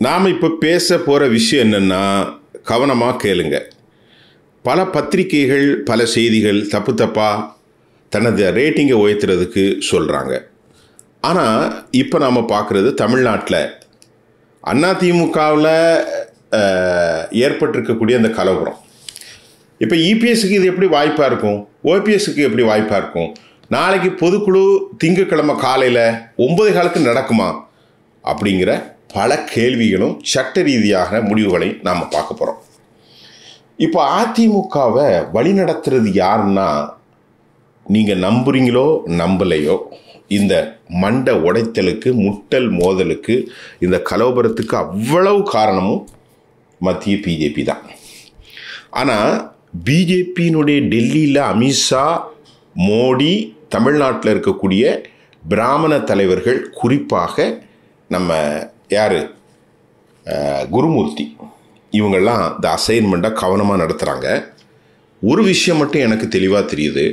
நாம் இப்போ பேச போகிற விஷயம் என்னென்னா கவனமாக கேளுங்க பல பத்திரிகைகள் பல செய்திகள் தப்பு தப்பாக தனது ரேட்டிங்கை உயர்த்துறதுக்கு சொல்கிறாங்க ஆனால் இப்போ நாம் பார்க்குறது தமிழ்நாட்டில் அதிமுகவில் ஏற்பட்டிருக்கக்கூடிய அந்த கலவரம் இப்போ இபிஎஸ்க்கு இது எப்படி வாய்ப்பாக இருக்கும் ஓபிஎஸ்க்கு எப்படி வாய்ப்பாக இருக்கும் நாளைக்கு பொதுக்குழு திங்கட்கிழமை காலையில் ஒன்பது காலுக்கு நடக்குமா அப்படிங்கிற பல கேள்விகளும் சட்ட ரீதியாக முடிவுகளையும் நாம் பார்க்க போகிறோம் இப்போ அதிமுகவை வழிநடத்துறது யாருன்னா நீங்கள் நம்புறீங்களோ நம்பலையோ இந்த மண்டை உடைத்தலுக்கு முட்டல் மோதலுக்கு இந்த கலவரத்துக்கு அவ்வளவு காரணமும் மத்திய பிஜேபி தான் ஆனால் பிஜேபியினுடைய டெல்லியில் அமித்ஷா மோடி தமிழ்நாட்டில் இருக்கக்கூடிய பிராமண தலைவர்கள் குறிப்பாக நம்ம யார் குருமூர்த்தி இவங்கெல்லாம் இந்த அசைன்மெண்ட்டை கவனமாக நடத்துகிறாங்க ஒரு விஷயம் மட்டும் எனக்கு தெளிவாக தெரியுது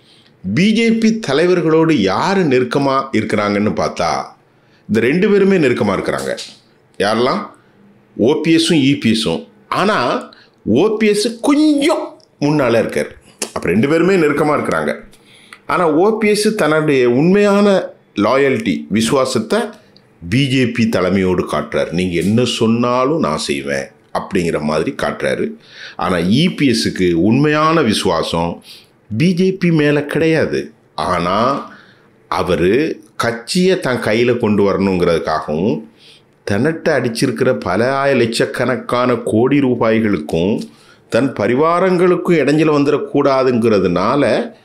பிஜேபி தலைவர்களோடு யார் நெருக்கமாக இருக்கிறாங்கன்னு பார்த்தா இந்த ரெண்டு பேருமே நெருக்கமாக இருக்கிறாங்க யாரெல்லாம் ஓபிஎஸும் இபிஎஸும் ஆனால் ஓபிஎஸ் கொஞ்சம் முன்னால் இருக்கார் அப்போ ரெண்டு பேருமே நெருக்கமாக இருக்கிறாங்க ஆனால் ஓபிஎஸ் தன்னுடைய உண்மையான லாயல்ட்டி விசுவாசத்தை பிஜேபி தலைமையோடு காட்டுறாரு நீங்கள் என்ன சொன்னாலும் நான் செய்வேன் அப்படிங்கிற மாதிரி காட்டுறாரு ஆனால் இபிஎஸ்க்கு உண்மையான விசுவாசம் பிஜேபி மேலே கிடையாது ஆனால் அவர் கட்சியை தன் கையில் கொண்டு வரணுங்கிறதுக்காகவும் தன்னிட்ட அடிச்சிருக்கிற பல ஆய லட்சக்கணக்கான கோடி ரூபாய்களுக்கும் தன் பரிவாரங்களுக்கும் இடைஞ்சல வந்துடக்கூடாதுங்கிறதுனால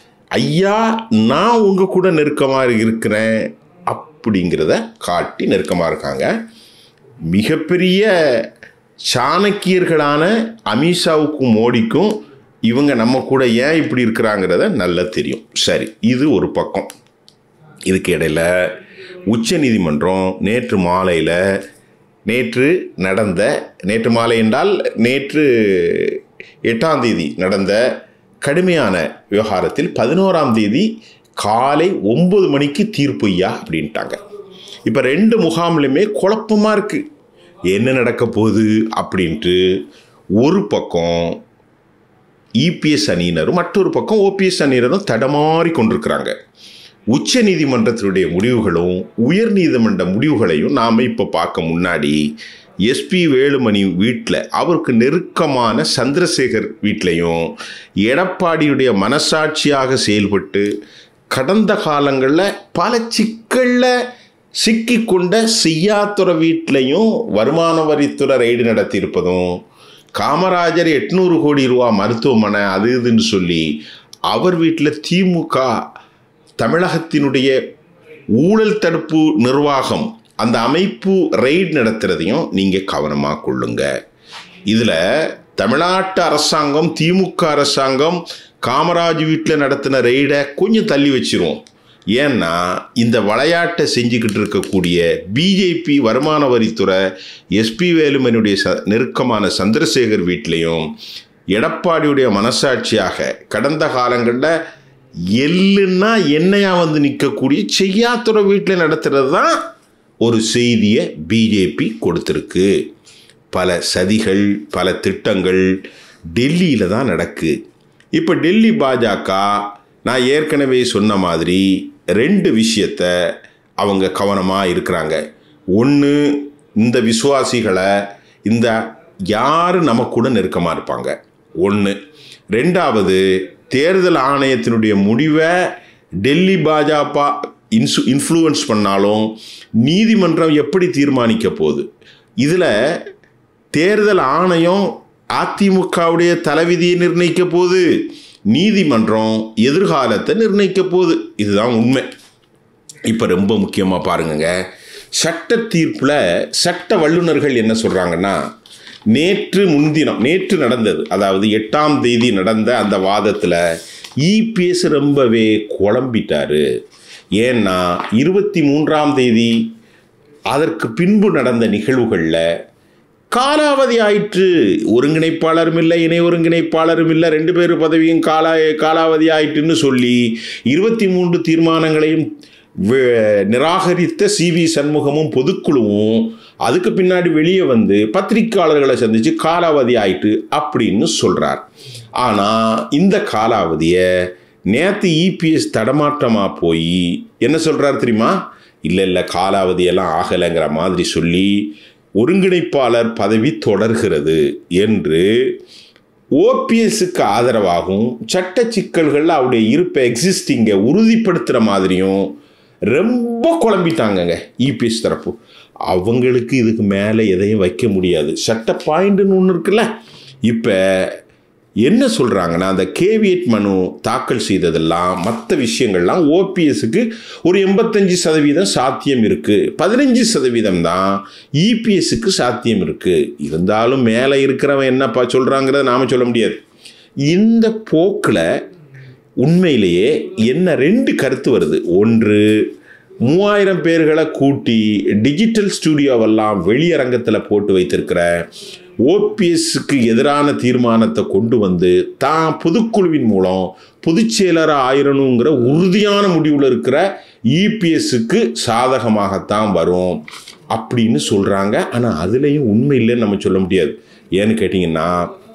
ஐயா நான் உங்கள் கூட நெருக்கமாக இருக்கிறேன் அப்படிங்கிறத காட்டி நெருக்கமாக இருக்காங்க மிகப்பெரிய சாணக்கியர்களான அமித்ஷாவுக்கும் மோடிக்கும் இவங்க நம்ம கூட ஏன் இப்படி இருக்கிறாங்கிறத நல்லா தெரியும் சரி இது ஒரு பக்கம் இதுக்கு இடையில் உச்ச நீதிமன்றம் நேற்று மாலையில் நேற்று நடந்த நேற்று மாலை என்றால் நேற்று எட்டாம் தேதி நடந்த கடுமையான விவகாரத்தில் பதினோராம் தேதி காலை ஒம்பது மணிக்கு தீர்ப்புய்யா அப்படின்ட்டாங்க இப்போ ரெண்டு முகாம்லையுமே குழப்பமாக இருக்குது என்ன நடக்க போகுது அப்படின்ட்டு ஒரு பக்கம் இபிஎஸ் அணியினரும் மற்றொரு பக்கம் ஓபிஎஸ் அணியினரும் தடமாறி கொண்டிருக்கிறாங்க உச்ச நீதிமன்றத்தினுடைய முடிவுகளும் உயர் நீதிமன்ற முடிவுகளையும் நாம் இப்போ பார்க்க முன்னாடி எஸ்பி வேலுமணி வீட்டில் அவருக்கு நெருக்கமான சந்திரசேகர் வீட்லையும் எடப்பாடியுடைய மனசாட்சியாக செயல்பட்டு கடந்த காலங்களில் பல சிக்கலில் சிக்கிக்கொண்ட செய்யாத்துறை வீட்லையும் வருமான வரித்துறை ரெய்டு நடத்தியிருப்பதும் காமராஜர் எட்நூறு கோடி ரூபா மருத்துவமனை அது இதுன்னு சொல்லி அவர் வீட்டில் திமுக தமிழகத்தினுடைய ஊழல் தடுப்பு நிர்வாகம் அந்த அமைப்பு ரெய்டு நடத்துறதையும் நீங்கள் கவனமாக கொள்ளுங்க இதில் தமிழ்நாட்டு அரசாங்கம் திமுக அரசாங்கம் காமராஜ் வீட்டில் நடத்தின ரெய்டை கொஞ்சம் தள்ளி வச்சிரும் ஏன்னா இந்த விளையாட்டை செஞ்சுக்கிட்டு இருக்கக்கூடிய பிஜேபி வருமான வரித்துறை எஸ்பி வேலுமணியுடைய ச நெருக்கமான சந்திரசேகர் வீட்லேயும் எடப்பாடியுடைய மனசாட்சியாக கடந்த காலங்களில் எள்ளுன்னா எண்ணெயா வந்து நிற்கக்கூடிய செய்யாத்துறை வீட்டில் நடத்துறது தான் ஒரு செய்தியை பிஜேபி கொடுத்துருக்கு பல சதிகள் பல திட்டங்கள் டெல்லியில் தான் நடக்கு இப்போ டெல்லி பாஜக நான் ஏற்கனவே சொன்ன மாதிரி ரெண்டு விஷயத்த அவங்க கவனமாக இருக்கிறாங்க ஒன்று இந்த விசுவாசிகளை இந்த யார் நம்ம கூட நெருக்கமாக இருப்பாங்க ஒன்று ரெண்டாவது தேர்தல் ஆணையத்தினுடைய முடிவை டெல்லி பாஜக இன்சு இன்ஃப்ளூயன்ஸ் பண்ணாலும் நீதிமன்றம் எப்படி தீர்மானிக்க போகுது இதில் தேர்தல் ஆணையம் அதிமுகவுடைய தலைவிதியை நிர்ணயிக்க போகுது நீதிமன்றம் எதிர்காலத்தை நிர்ணயிக்க போகுது இதுதான் உண்மை இப்போ ரொம்ப முக்கியமாக பாருங்கங்க சட்ட தீர்ப்பில் சட்ட வல்லுநர்கள் என்ன சொல்கிறாங்கன்னா நேற்று முன்தினம் நேற்று நடந்தது அதாவது எட்டாம் தேதி நடந்த அந்த வாதத்தில் இபிஎஸ் ரொம்பவே குழம்பிட்டாரு ஏன்னா இருபத்தி மூன்றாம் தேதி அதற்கு பின்பு நடந்த நிகழ்வுகளில் காலாவதி ஆயிற்று ஒருங்கிணைப்பாளரும் இல்லை இணை ஒருங்கிணைப்பாளரும் இல்லை ரெண்டு பேர் பதவியும் காலா காலாவதி ஆயிட்டுன்னு சொல்லி இருபத்தி மூன்று தீர்மானங்களையும் வே- நிராகரித்த சி வி சண்முகமும் பொதுக்குழுவும் அதுக்கு பின்னாடி வெளியே வந்து பத்திரிக்கையாளர்களை சந்திச்சு காலாவதி ஆயிட்டு அப்படின்னு சொல்றார் ஆனா இந்த காலாவதியை நேத்து இபிஎஸ் தடமாற்றமா போய் என்ன சொல்றாரு தெரியுமா இல்லை இல்லை காலாவதி எல்லாம் ஆகலைங்கிற மாதிரி சொல்லி ஒருங்கிணைப்பாளர் பதவி தொடர்கிறது என்று ஓபிஎஸ்க்கு ஆதரவாகவும் சட்ட சிக்கல்கள் அவருடைய இருப்பை எக்ஸிஸ்டிங்கை உறுதிப்படுத்துகிற மாதிரியும் ரொம்ப குழம்பிட்டாங்கங்க இபிஎஸ் தரப்பு அவங்களுக்கு இதுக்கு மேலே எதையும் வைக்க முடியாது சட்ட பாயிண்ட்னு ஒன்று இருக்குல்ல இப்போ என்ன சொல்கிறாங்கன்னா அந்த கேவியட் மனு தாக்கல் செய்ததெல்லாம் மற்ற விஷயங்கள்லாம் ஓபிஎஸ்க்கு ஒரு எண்பத்தஞ்சு சதவீதம் சாத்தியம் இருக்குது பதினஞ்சு சதவீதம் தான் இபிஎஸ்க்கு சாத்தியம் இருக்குது இருந்தாலும் மேலே இருக்கிறவன் என்னப்பா சொல்கிறாங்கிறத நாம் சொல்ல முடியாது இந்த போக்கில் உண்மையிலேயே என்ன ரெண்டு கருத்து வருது ஒன்று மூவாயிரம் பேர்களை கூட்டி டிஜிட்டல் ஸ்டூடியோவெல்லாம் வெளியரங்கத்தில் போட்டு வைத்திருக்கிற ஓபிஎஸ்க்கு எதிரான தீர்மானத்தை கொண்டு வந்து தான் பொதுக்குழுவின் மூலம் பொதுச் செயலராக ஆயிரணுங்கிற உறுதியான முடிவில் இருக்கிற இபிஎஸ்க்கு சாதகமாகத்தான் வரும் அப்படின்னு சொல்கிறாங்க ஆனால் அதுலேயும் உண்மை இல்லைன்னு நம்ம சொல்ல முடியாது ஏன்னு கேட்டிங்கன்னா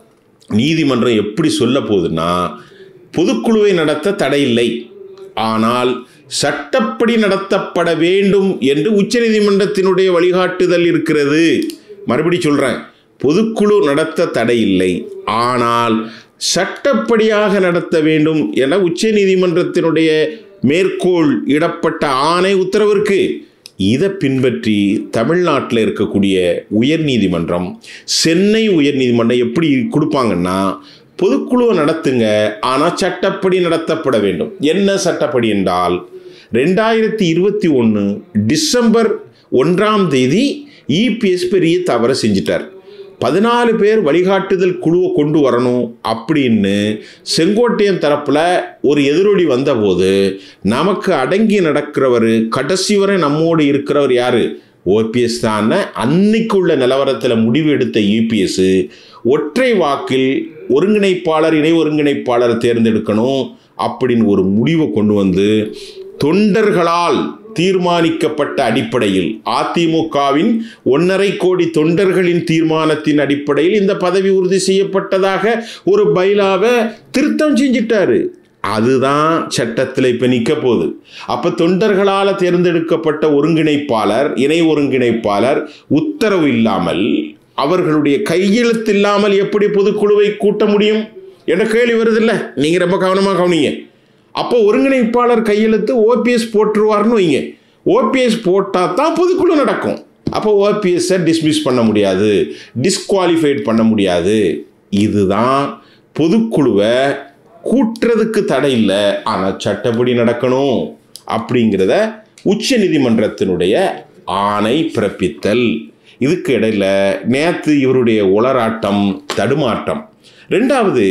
நீதிமன்றம் எப்படி சொல்ல போகுதுன்னா பொதுக்குழுவை நடத்த தடையில்லை ஆனால் சட்டப்படி நடத்தப்பட வேண்டும் என்று உச்சநீதிமன்றத்தினுடைய வழிகாட்டுதல் இருக்கிறது மறுபடி சொல்கிறேன் பொதுக்குழு நடத்த தடையில்லை ஆனால் சட்டப்படியாக நடத்த வேண்டும் என உச்சநீதிமன்றத்தினுடைய மேற்கோள் இடப்பட்ட ஆணை உத்தரவு இருக்கு இதை பின்பற்றி தமிழ்நாட்டில் இருக்கக்கூடிய உயர்நீதிமன்றம் சென்னை உயர்நீதிமன்றம் எப்படி கொடுப்பாங்கன்னா பொதுக்குழுவை நடத்துங்க ஆனால் சட்டப்படி நடத்தப்பட வேண்டும் என்ன சட்டப்படி என்றால் ரெண்டாயிரத்தி இருபத்தி ஒன்று டிசம்பர் ஒன்றாம் தேதி இபிஎஸ் பெரிய தவறை செஞ்சிட்டார் பதினாலு பேர் வழிகாட்டுதல் குழுவை கொண்டு வரணும் அப்படின்னு செங்கோட்டையன் தரப்பில் ஒரு எதிரொலி வந்தபோது நமக்கு அடங்கி நடக்கிறவர் கடைசி வரை நம்மோடு இருக்கிறவர் யாரு ஓபிஎஸ் தான் அன்னைக்குள்ள நிலவரத்தில் முடிவு எடுத்த யூபிஎஸ் ஒற்றை வாக்கில் ஒருங்கிணைப்பாளர் இணை ஒருங்கிணைப்பாளர் தேர்ந்தெடுக்கணும் அப்படின்னு ஒரு முடிவை கொண்டு வந்து தொண்டர்களால் தீர்மானிக்கப்பட்ட அடிப்படையில் அதிமுகவின் ஒன்றரை கோடி தொண்டர்களின் தீர்மானத்தின் அடிப்படையில் இந்த பதவி உறுதி செய்யப்பட்டதாக ஒரு பைலாவை திருத்தம் செஞ்சிட்டாரு அதுதான் சட்டத்தில் இப்போ நிற்க போகுது அப்போ தொண்டர்களால் தேர்ந்தெடுக்கப்பட்ட ஒருங்கிணைப்பாளர் இணை ஒருங்கிணைப்பாளர் உத்தரவு இல்லாமல் அவர்களுடைய கையெழுத்து இல்லாமல் எப்படி பொதுக்குழுவை கூட்ட முடியும் என்ற கேள்வி வருதில்ல நீங்கள் ரொம்ப கவனமாக கவனிங்க அப்போ ஒருங்கிணைப்பாளர் கையெழுத்து ஓபிஎஸ் போட்டுருவார்னு வைங்க ஓபிஎஸ் போட்டால் தான் பொதுக்குழு நடக்கும் அப்போ ஓபிஎஸ்ஸை டிஸ்மிஸ் பண்ண முடியாது டிஸ்குவாலிஃபைட் பண்ண முடியாது இதுதான் பொதுக்குழுவை கூட்டுறதுக்கு தடை இல்லை ஆனால் சட்டப்படி நடக்கணும் அப்படிங்கிறத உச்ச நீதிமன்றத்தினுடைய ஆணை பிறப்பித்தல் இதுக்கு இடையில நேற்று இவருடைய உளராட்டம் தடுமாட்டம் ரெண்டாவது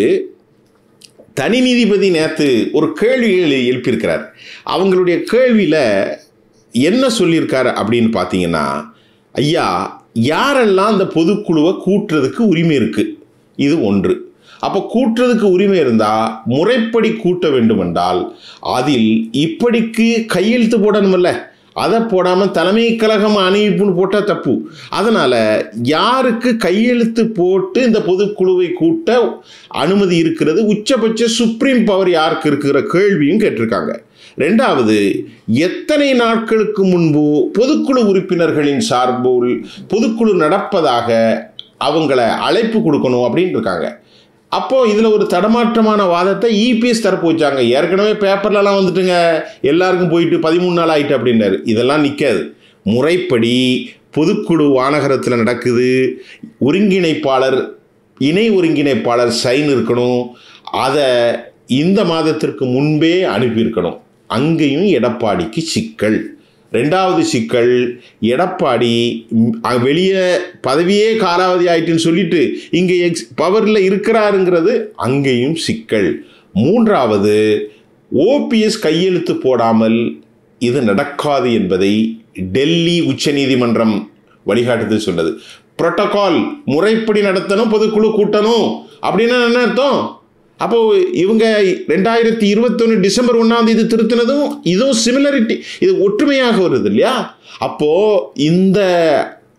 தனி நீதிபதி நேற்று ஒரு கேள்விகளை எழுப்பியிருக்கிறார் அவங்களுடைய கேள்வியில் என்ன சொல்லியிருக்காரு அப்படின்னு பார்த்தீங்கன்னா ஐயா யாரெல்லாம் அந்த பொதுக்குழுவை கூட்டுறதுக்கு உரிமை இருக்குது இது ஒன்று அப்போ கூட்டுறதுக்கு உரிமை இருந்தால் முறைப்படி கூட்ட வேண்டுமென்றால் அதில் இப்படிக்கு கையெழுத்து போடணுமில்ல அதை போடாமல் தலைமை கழகம் அணிவிப்புன்னு போட்டால் தப்பு அதனால் யாருக்கு கையெழுத்து போட்டு இந்த பொதுக்குழுவை கூட்ட அனுமதி இருக்கிறது உச்சபட்ச சுப்ரீம் பவர் யாருக்கு இருக்கிற கேள்வியும் கேட்டிருக்காங்க ரெண்டாவது எத்தனை நாட்களுக்கு முன்பு பொதுக்குழு உறுப்பினர்களின் சார்பில் பொதுக்குழு நடப்பதாக அவங்கள அழைப்பு கொடுக்கணும் அப்படின்னு இருக்காங்க அப்போ இதில் ஒரு தடமாற்றமான வாதத்தை இபிஎஸ் தரப்பு வச்சாங்க ஏற்கனவே பேப்பர்லலாம் வந்துட்டுங்க எல்லாருக்கும் போயிட்டு பதிமூணு நாள் ஆயிட்டு அப்படின்னாரு இதெல்லாம் நிற்காது முறைப்படி பொதுக்குழு வானகரத்தில் நடக்குது ஒருங்கிணைப்பாளர் இணை ஒருங்கிணைப்பாளர் சைன் இருக்கணும் அதை இந்த மாதத்திற்கு முன்பே அனுப்பியிருக்கணும் அங்கேயும் எடப்பாடிக்கு சிக்கல் ரெண்டாவது சிக்கல் எடப்பாடி வெளியே பதவியே காலாவதி ஆயிட்டுன்னு சொல்லிட்டு இங்கே எக்ஸ் பவரில் இருக்கிறாருங்கிறது அங்கேயும் சிக்கல் மூன்றாவது ஓபிஎஸ் கையெழுத்து போடாமல் இது நடக்காது என்பதை டெல்லி உச்சநீதிமன்றம் வழிகாட்டுதல் சொன்னது புரோட்டோகால் முறைப்படி நடத்தணும் பொதுக்குழு கூட்டணும் அப்படின்னா என்ன அர்த்தம் அப்போ இவங்க ரெண்டாயிரத்தி இருபத்தொன்று டிசம்பர் ஒன்றாம் தேதி திருத்தினதும் இதுவும் சிமிலரிட்டி இது ஒற்றுமையாக வருது இல்லையா அப்போ இந்த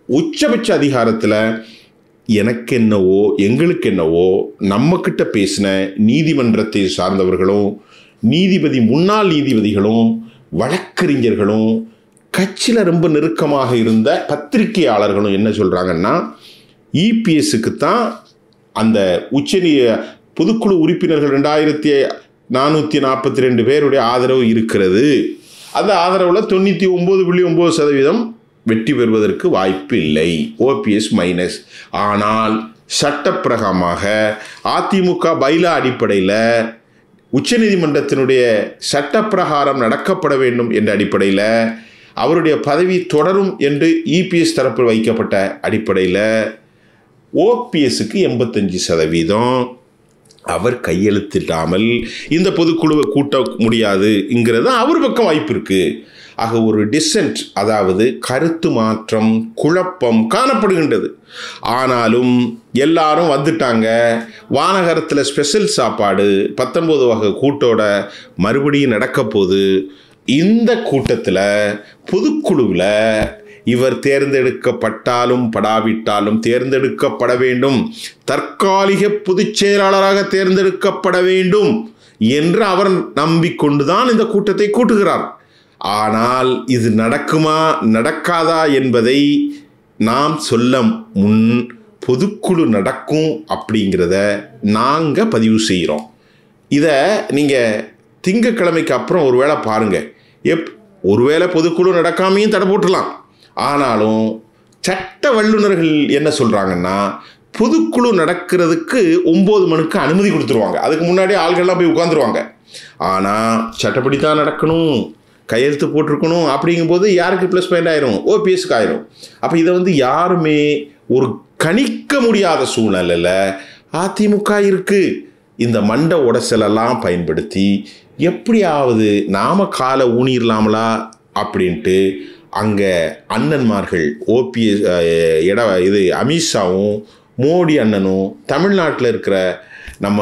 உச்சபட்ச அதிகாரத்தில் எனக்கு என்னவோ எங்களுக்கு என்னவோ நம்மக்கிட்ட பேசின நீதிமன்றத்தை சார்ந்தவர்களும் நீதிபதி முன்னாள் நீதிபதிகளும் வழக்கறிஞர்களும் கட்சியில் ரொம்ப நெருக்கமாக இருந்த பத்திரிகையாளர்களும் என்ன சொல்கிறாங்கன்னா இபிஎஸ்க்கு தான் அந்த உச்ச பொதுக்குழு உறுப்பினர்கள் ரெண்டாயிரத்தி நானூற்றி நாற்பத்தி ரெண்டு பேருடைய ஆதரவு இருக்கிறது அந்த ஆதரவில் தொண்ணூற்றி ஒம்பது புள்ளி ஒம்பது சதவீதம் வெற்றி பெறுவதற்கு வாய்ப்பு இல்லை ஓபிஎஸ் மைனஸ் ஆனால் சட்டப்பிரகமாக அதிமுக பைலா அடிப்படையில் உச்சநீதிமன்றத்தினுடைய சட்டப்பிரகாரம் நடக்கப்பட வேண்டும் என்ற அடிப்படையில் அவருடைய பதவி தொடரும் என்று இபிஎஸ் தரப்பில் வைக்கப்பட்ட அடிப்படையில் ஓபிஎஸ்க்கு எண்பத்தஞ்சு சதவீதம் அவர் கையெழுத்திடாமல் இந்த பொதுக்குழுவை கூட்ட முடியாதுங்கிறது அவர் பக்கம் வாய்ப்பு இருக்குது ஆக ஒரு டிசென்ட் அதாவது கருத்து மாற்றம் குழப்பம் காணப்படுகின்றது ஆனாலும் எல்லாரும் வந்துட்டாங்க வானகரத்தில் ஸ்பெஷல் சாப்பாடு பத்தொன்பது வகை கூட்டோட மறுபடியும் நடக்க போகுது இந்த கூட்டத்தில் பொதுக்குழுவில் இவர் தேர்ந்தெடுக்கப்பட்டாலும் படாவிட்டாலும் தேர்ந்தெடுக்கப்பட வேண்டும் தற்காலிக பொதுச் செயலாளராக தேர்ந்தெடுக்கப்பட வேண்டும் என்று அவர் நம்பிக்கொண்டுதான் இந்த கூட்டத்தை கூட்டுகிறார் ஆனால் இது நடக்குமா நடக்காதா என்பதை நாம் சொல்ல முன் பொதுக்குழு நடக்கும் அப்படிங்கிறத நாங்கள் பதிவு செய்கிறோம் இதை நீங்கள் திங்கக்கிழமைக்கு அப்புறம் ஒரு வேளை பாருங்கள் எப் ஒருவேளை பொதுக்குழு நடக்காமையும் தடை போட்டுடலாம் ஆனாலும் சட்ட வல்லுநர்கள் என்ன சொல்கிறாங்கன்னா பொதுக்குழு நடக்கிறதுக்கு ஒம்பது மணிக்கு அனுமதி கொடுத்துருவாங்க அதுக்கு முன்னாடி ஆள்கள்லாம் போய் உட்காந்துருவாங்க ஆனால் சட்டப்படி தான் நடக்கணும் கையெழுத்து போட்டிருக்கணும் அப்படிங்கும்போது யாருக்கு ப்ளஸ் பாயிண்ட் ஆயிரும் ஓபிஎஸ்க்கு ஆயிரும் அப்போ இதை வந்து யாருமே ஒரு கணிக்க முடியாத சூழ்நிலையில் அதிமுக இருக்குது இந்த மண்ட உடசலெல்லாம் பயன்படுத்தி எப்படியாவது நாம காலை ஊனிடலாமலா அப்படின்ட்டு அங்கே அண்ணன்மார்கள் ஓபிஎஸ் இட இது அமித்ஷாவும் மோடி அண்ணனும் தமிழ்நாட்டில் இருக்கிற நம்ம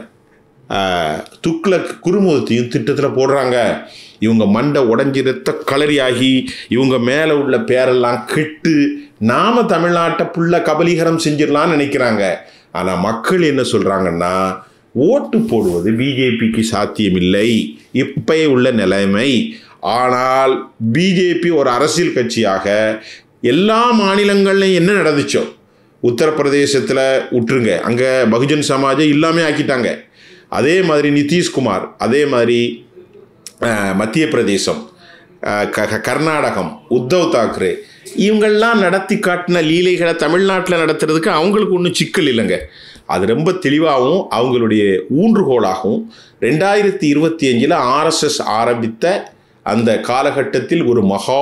துக்ளக் குருமுகத்தையும் திட்டத்தில் போடுறாங்க இவங்க மண்டை உடஞ்சி ரத்த கலரியாகி இவங்க மேலே உள்ள பேரெல்லாம் கெட்டு நாம தமிழ்நாட்டை புள்ள கபலீகரம் செஞ்சிடலான்னு நினைக்கிறாங்க ஆனால் மக்கள் என்ன சொல்கிறாங்கன்னா ஓட்டு போடுவது பிஜேபிக்கு சாத்தியமில்லை இப்பயே உள்ள நிலைமை ஆனால் பிஜேபி ஒரு அரசியல் கட்சியாக எல்லா மாநிலங்கள்லையும் என்ன நடந்துச்சோ உத்தரப்பிரதேசத்தில் விட்டுருங்க அங்கே பகுஜன் சமாஜை இல்லாமே ஆக்கிட்டாங்க அதே மாதிரி நிதிஷ்குமார் அதே மாதிரி மத்திய பிரதேசம் க கர்நாடகம் உத்தவ் தாக்கரே இவங்கள்லாம் நடத்தி காட்டின லீலைகளை தமிழ்நாட்டில் நடத்துறதுக்கு அவங்களுக்கு ஒன்றும் சிக்கல் இல்லைங்க அது ரொம்ப தெளிவாகவும் அவங்களுடைய ஊன்றுகோலாகவும் ரெண்டாயிரத்தி இருபத்தி அஞ்சில் ஆர்எஸ்எஸ் ஆரம்பித்த அந்த காலகட்டத்தில் ஒரு மகா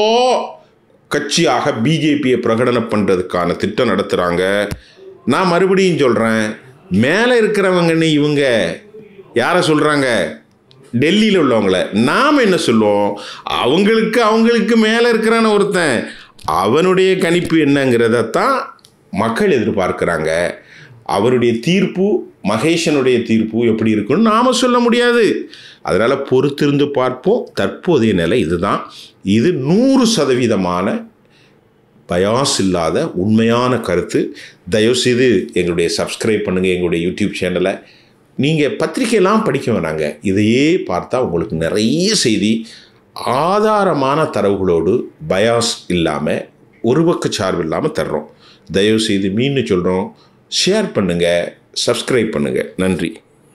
கட்சியாக பிஜேபியை பிரகடனம் பண்ணுறதுக்கான திட்டம் நடத்துகிறாங்க நான் மறுபடியும் சொல்கிறேன் மேலே இருக்கிறவங்கன்னு இவங்க யாரை சொல்கிறாங்க டெல்லியில் உள்ளவங்கள நாம் என்ன சொல்லுவோம் அவங்களுக்கு அவங்களுக்கு மேலே இருக்கிறான ஒருத்தன் அவனுடைய கணிப்பு என்னங்கிறத தான் மக்கள் எதிர்பார்க்குறாங்க அவருடைய தீர்ப்பு மகேஷனுடைய தீர்ப்பு எப்படி இருக்குன்னு நாம் சொல்ல முடியாது அதனால் பொறுத்திருந்து பார்ப்போம் தற்போதைய நிலை இதுதான் இது நூறு சதவீதமான பயாஸ் இல்லாத உண்மையான கருத்து தயவுசெய்து எங்களுடைய சப்ஸ்கிரைப் பண்ணுங்கள் எங்களுடைய யூடியூப் சேனலை நீங்கள் பத்திரிக்கையெல்லாம் படிக்க வேணாங்க இதையே பார்த்தா உங்களுக்கு நிறைய செய்தி ஆதாரமான தரவுகளோடு பயாஸ் இல்லாமல் ஒரு பக்க சார்பு இல்லாமல் தர்றோம் தயவுசெய்து மீண்டும் சொல்கிறோம் ஷேர் பண்ணுங்கள் சப்ஸ்கிரைப் பண்ணுங்கள் நன்றி